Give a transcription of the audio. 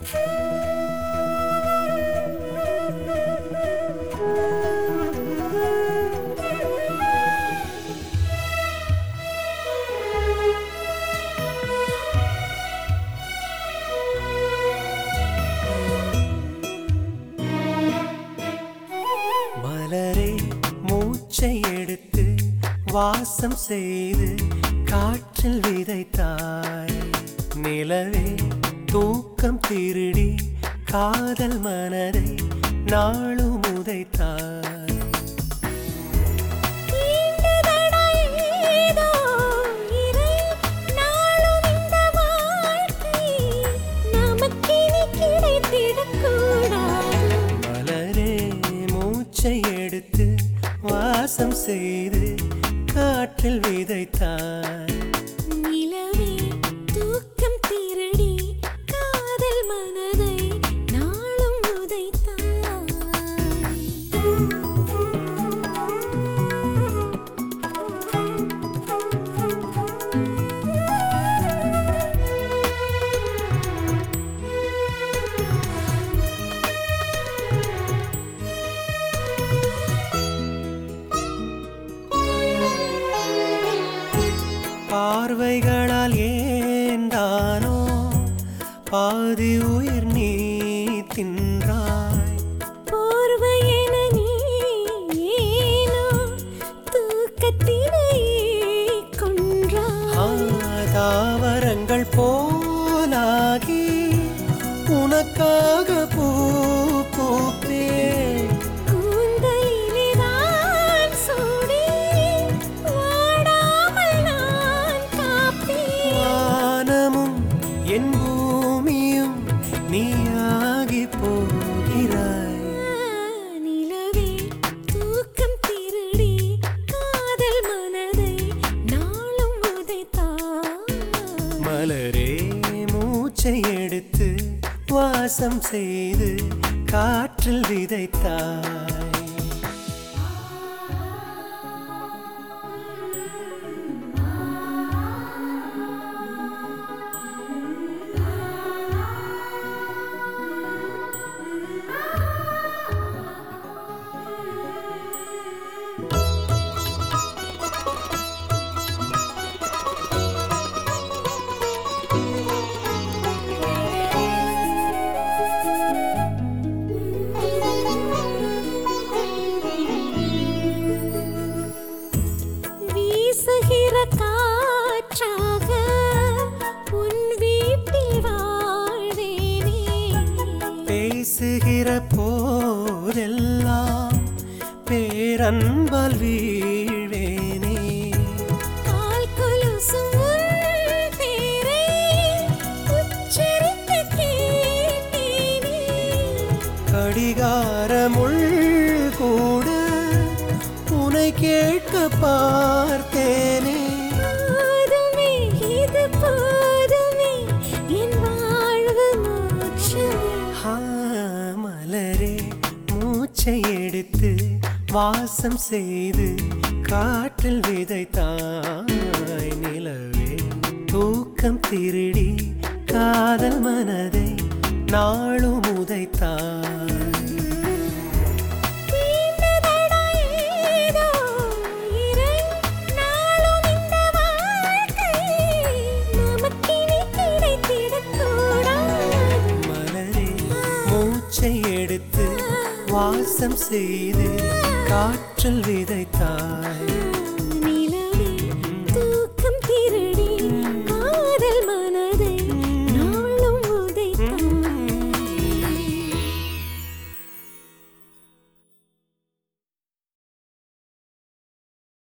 மலரே மூச்சை எடுத்து வாசம் செய்து காற்றில் விதைத்தாய் நிலவே தூக்கம் திருடி காதல் மனதை நாளும் உதைத்தாய் தீண்டதடா ஏதோ இறை நாளும் இந்த வாழ்க்கை நமக்கினி கிடைத்திடக்கூடாது மலரே மூச்சை எடுத்து வாசம் செய்து காற்றில் விதைத்தாய் நிலவே தூக்கம் திருடி காதல் மனதை நாளும் பார்வைகளால் ஏந்தானோ பாதி உயிர் நீ தின்றாய் போர்வையென நீ ஏனோ தூக்கத்தினை கொன்றாய் தாவரங்கள் போலாகி உனக்காக பூ பூப்பேன் கூந்தலிலேதான் சூடி வாடாமல் நான் காப்பேன் வானமும் என் பூமியும் நீயாகி போகிறாய் நிலவே தூக்கம் திருடி காதல் மனதை நாளும் உதைத்தாய் மலரே மூச்சை எடுத்து வாசம் செய்து காற்றில் விதைத்தாய் வீசுகிற காற்றாக உன் வீட்டில் வாழ்வேனே பேசுகிற போதெல்லாம் பேரன்பால் வீழ்வேனே கால் கொலுசும் உன் பேரை உச்சரித்து கேட்டேனே கடிகாரமுள் கூட உனை கேட்க பார்த்தேனே போதுமே இது போதுமே என் வாழ்வு மோட்சமே ஆ, மலரே மூச்சை எடுத்து வாசம் செய்து காற்றில் விதைத்தாய் நிலவே தூக்கம் திருடி காதல் மனதை நாளும் உதைத்தாய் தீண்டதடா ஏதோ இறை நாளும் இந்த வாழ்க்கை நமக்கினி கிடைத்திடக்கூடாது மலரே மூச்சை எடுத்து வாசம் செய்து காற்றில் விதைத்தாய்